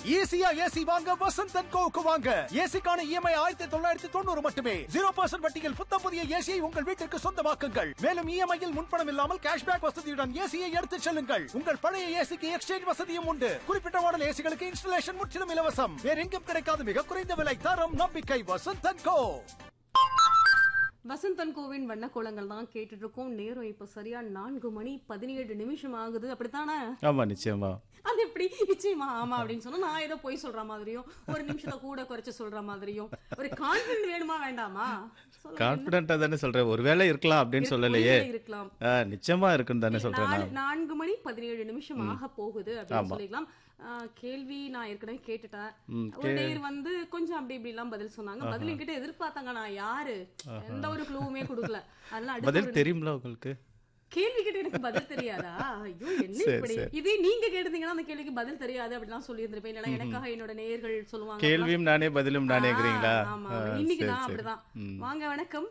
ஈஸியா ஏசி வாங்க வசந்த் அண்ட் கோவுக்கு வாங்க ஏசிக்கான இஎம்ஐ ஆயிரத்தி தொள்ளாயிரத்தி தொண்ணூறு மட்டுமே ஜீரோ பர்சன்ட் வட்டியில் புத்தம் புதிய ஏசியை உங்கள் வீட்டிற்கு சொந்தமாக்குங்கள் மேலும் இஎம்ஐயில் முன்பணம் இல்லாமல் கேஷ்பேக் வசதியுடன் ஏசியை எடுத்துச் செல்லுங்கள் உங்கள் பழைய ஏசிக்கு எக்ஸ்சேஞ்ச் வசதியும் உண்டு குறிப்பிட்ட மாடல் ஏசிகளுக்கு இன்ஸ்டலேஷன் முற்றிலும் இலவசம் வேற எங்கும் கிடைக்காத மிக குறைந்த விலை தரம் நம்பிக்கை வசந்த் அண்ட் கோ வசந்தன் கோவின் வண்ணக்கோலங்கள் தான் கேட்டுட்டு இருக்கோம் நேரம் இப்ப சரியா நான்கு மணி பதினேழு நிமிஷம் ஆகுது அப்படித்தானே ஆமா நிச்சயமா அது எப்படி நிச்சயமா ஆமா அப்படின்னு சொன்னா நான் ஏதோ போய் சொல்ற மாதிரியும் ஒரு நிமிஷத்தை கூட குறைச்சு சொல்ற மாதிரியும் ஒரு கான்பிடன்ட் வேணுமா வேண்டாமா சொல்லுங்க. கான்பிடண்டா தானே சொல்றேன் ஒருவேளை இருக்கலாம் அப்படின்னு சொல்லலையே ஒருவேளை இருக்கலாம் ஆ, நிச்சயமா இருக்குன்னு தானே சொல்றேன் நாலு- நான் நான்கு மணி பதினேழு நிமிஷம் ஆக போகுது அப்படின்னு சொல்லிக்கலாம் ஆ, கேள்வி நான் ஏற்கனவே கேட்டுட்டேன் ம், ஒரு நேர் வந்து கொஞ்சம் அப்படி இப்படி எல்லாம் பதில் சொன்னாங்க பதில் என்கிட்ட எதிர்பார்த்தாங்க நான் யாரு எந்த ஒரு க்ளூவுமே கொடுக்கல அதெல்லாம் அடுத்த பதில் ஒரு தெரியும்ல உங்களுக்கு கேள்வி கேட்டு எனக்கு பதில் தெரியாதா ஐயோ என்ன சரி, இப்படி சரி. இதே நீங்க கேட்டிருந்தீங்கன்னா அந்த கேள்விக்கு பதில் தெரியாது அப்படிலாம் சொல்லி இருந்திருப்பேன் இல்லைன்னா எனக்காக என்னோட நேயர்கள் சொல்லுவாங்க கேள்வியும் நானே பதிலும் நானேங்கிறீங்களா ஆ, ஆமா ஆ, இன்னைக்கு சரி, தான் சரி. அப்படிதான் ம். வாங்க வணக்கம்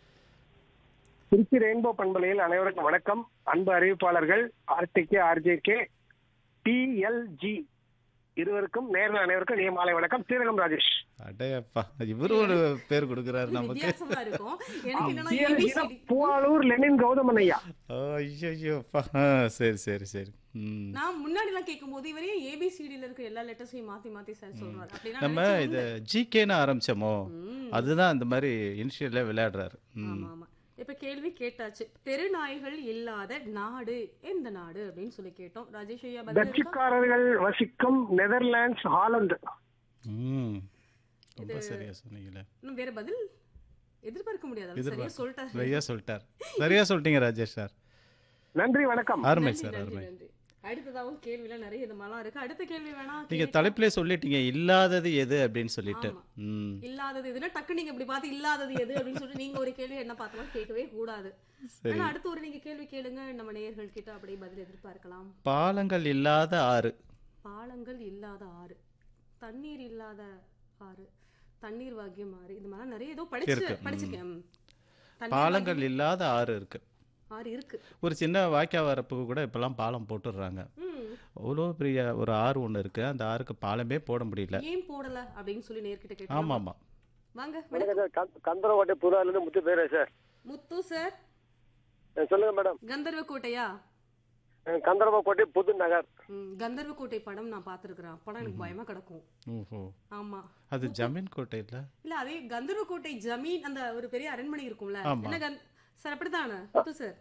திருச்சி ரெயின்போ பண்பலையில் அனைவருக்கும் வணக்கம் அன்பு அறிவிப்பாளர்கள் ஆர்டிகே ஆர்ஜேகே டிஎல்ஜி இருவருக்கும் நேரில் அனைவருக்கும் நீ மாலை வணக்கம் ஸ்ரீரங்கம் ராஜேஷ் அடையப்பா இவரு ஒரு பேர் கொடுக்குறாரு நமக்கு வித்தியாசமா இருக்கும் எனக்கு என்னன்னா TLG னா ABCD. பூவாலூர் லெனின் கௌதமன் ஐயா ஐயோப்பா சரி சரி சரி ம் நான் முன்னாடி எல்லாம் கேட்கும் போது இவரே ஏபிசிடில இருக்க எல்லா லெட்டர்ஸையும் மாத்தி மாத்தி சார் சொல்றாரு அப்படின்னா நம்ம நினைச்சேன் இத ஜிகேன்னு ஆரம்பிச்சோமோ ம். அதுதான் அந்த மாதிரி இனிஷியல்ல விளையாடுறாரு ம் ஆமா ஆமா இப்ப கேள்வி கேட்டாச்சு தெருநாய்கள் இல்லாத நாடு எந்த நாடு அப்படின்னு சொல்லி கேட்டோம் ராஜேஷ் ஐயா பதில் இருக்கா? டச்சுக்காரர்கள் வசிக்கும் நெதர்லாண்ட்ஸ் ஹாலந்து ம் ரொம்ப சரியா சொன்னீங்களே இன்னும் வேற பதில் எதிர்பார்க்க முடியாது அவர் சரியா எதிர்பார்க்க சொல்லிட்டாரு சரியா சொல்லிட்டார் சரியா சொல்லிட்டீங்க ராஜேஷ் சார் நன்றி வணக்கம் அருமை நன்றி, சார் நன்றி, அருமை நன்றி. அடுத்ததாவும் கேள்விலாம் நிறைய இது மாதிரிலாம் இருக்கு அடுத்த கேள்வி வேணா நீங்க கேட்டா- தலைப்பிலே சொல்லிட்டீங்க இல்லாதது எது அப்படின்னு சொல்லிட்டு ஆமா. ம் இல்லாதது எதுனா டக்கு நீங்க இப்படி பார்த்து இல்லாதது எது அப்படின்னு சொல்லிட்டு நீங்க ஒரு கேள்வி என்ன பார்த்தலாம் கேட்கவே கூடாது சரி ஆனா அடுத்து ஒரு நீங்க கேள்வி கேளுங்க நம்ம நேயர்கள் கிட்ட அப்படியே பதில் எதிர்பார்க்கலாம் பாலங்கள் இல்லாத ஆறு பாலங்கள் இல்லாத ஆறு தண்ணீர் இல்லாத ஆறு தண்ணீர் வாக்கியம் ஆறு இது மாதிரி நிறைய ஏதோ படிச்சு இருக்கு. ம். படிச்சிருக்கேன் ம். தண்ணீர் பாலங்கள் வாக்கியம் இல்லாத ஆறு இருக்கு ஆறு இருக்கு ஒரு சின்ன வாய்க்கா வரப்புக்கு கூட இப்பெல்லாம் பாலம் போட்டுடுறாங்க ம் அவ்வளோ பெரிய ஒரு ஆறு ஒன்று இருக்கு அந்த ஆறுக்கு பாலமே போட முடியல ஏன் போடல அப்படின்னு சொல்லி நேர்கிட்ட கேட்டோம் ஆமா ஆமா வாங்க கந்தரவாட்டை புதாலேருந்து முத்து பேரே சார் முத்து சார் சொல்லுங்க மேடம் கந்தர்வ கோட்டையா கந்தரவாக்கோட்டை புது நகர் ம், கந்தர்வ கோட்டை படம் நான் பார்த்திருக்கிறேன் படம் எனக்கு பயமா கிடக்கும் ஓஹோ ஆமா அது ஜமீன் கோட்டை இல்ல இல்ல அதே கந்தர்வ கோட்டை ஜமீன் அந்த ஒரு பெரிய அரண்மனை இருக்கும்ல ஆமா. என்ன கந்த- சார் அப்படித்தானே முத்து சார்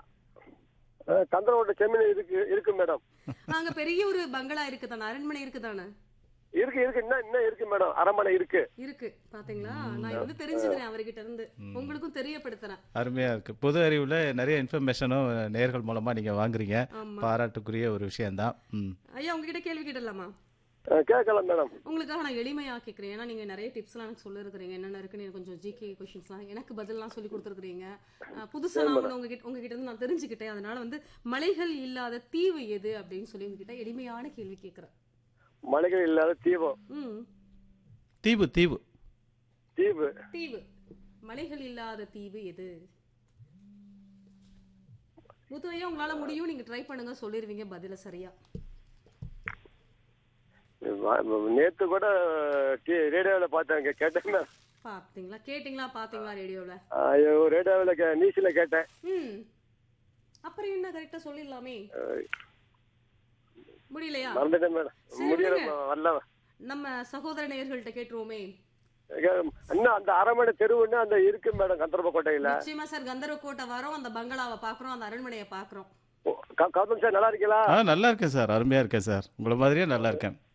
கந்தரவாட்டை செம்மீன் இருக்கு இருக்கு மேடம் அங்க பெரிய ஒரு பங்களா இருக்குதானே அரண்மனை இருக்குதானே இருக்கு இருக்கு இன்னும் இன்னும் இருக்கு மேடம் அரண்மனை இருக்கு இருக்கு பாத்தீங்களா நான் வந்து தெரிஞ்சுக்கிறேன் அவர்கிட்ட இருந்து உங்களுக்கும் தெரியப்படுத்துறேன் அருமையா இருக்கு பொது அறிவுல நிறைய இன்ஃபர்மேஷனும் நேர்கள் மூலமா நீங்க வாங்குறீங்க ஆமா பாராட்டுக்குரிய ஒரு விஷயம்தான் ம் ஐயா உங்ககிட்ட கேள்வி கேட்டலாமா கேட்கலாம் மேடம் உங்களுக்காக நான் எளிமையா கேட்கிறேன் ஏன்னா நீங்க நிறைய டிப்ஸ்லாம் எனக்கு சொல்லிருக்கிறீங்க என்னென்ன இருக்குன்னு எனக்கு கொஞ்சம் ஜிகே கொஷின்ஸ்லாம் எனக்கு பதில்லாம் சொல்லி கொடுத்துருக்கீங்க புதுசா நான் ஒண்ணு உங்ககிட்ட உங்ககிட்ட இருந்து நான் தெரிஞ்சுக்கிட்டேன் அதனால வந்து மலைகள் இல்லாத தீவு எது அப்படின்னு சொல்லி உங்ககிட்ட எளிமையான கேள்வி கேட்கிறேன் மலைகள் இல்லாத தீபம் ம் தீவு தீவு தீவு தீவு மலைகள் இல்லாத தீவு எது முத்துவையா உங்களால முடியும் நீங்க ட்ரை பண்ணுங்க சொல்லிருவீங்க பதில சரியா நேத்து கூட ரேடியோவில் பார்த்தேன் கேட்டேன் மேம். பாத்தீங்களா கேட்டிங்களா பாத்தீங்களா ரேடியோல ஐயோ ரேடியோவில் நியூஸ்ல கேட்டேன் ம் அப்புறம் என்ன கரெக்டா சொல்லிடலாமே முடியலையா மறந்துட்டேன் மேடம் சரி, முடியல விடுங்க. வரல நம்ம சகோதர நேயர்கள்ட்ட கேட்டுருவோமே இன்னும் அந்த அரண்மனை தெருவுன்னு அந்த இருக்கு மேடம் கந்தரப்ப கோட்டையில நிச்சயமா சார் கந்தர்வ கோட்டை வரோம் அந்த பங்களாவை பாக்குறோம் அந்த அரண்மனையை பாக்குறோம் கௌதம் சார் நல்லா இருக்கீங்களா ஆ நல்லா இருக்கேன் சார் அருமையா இருக்கேன் சார் உங்களை மாதிரியே நல்லா இருக்கேன்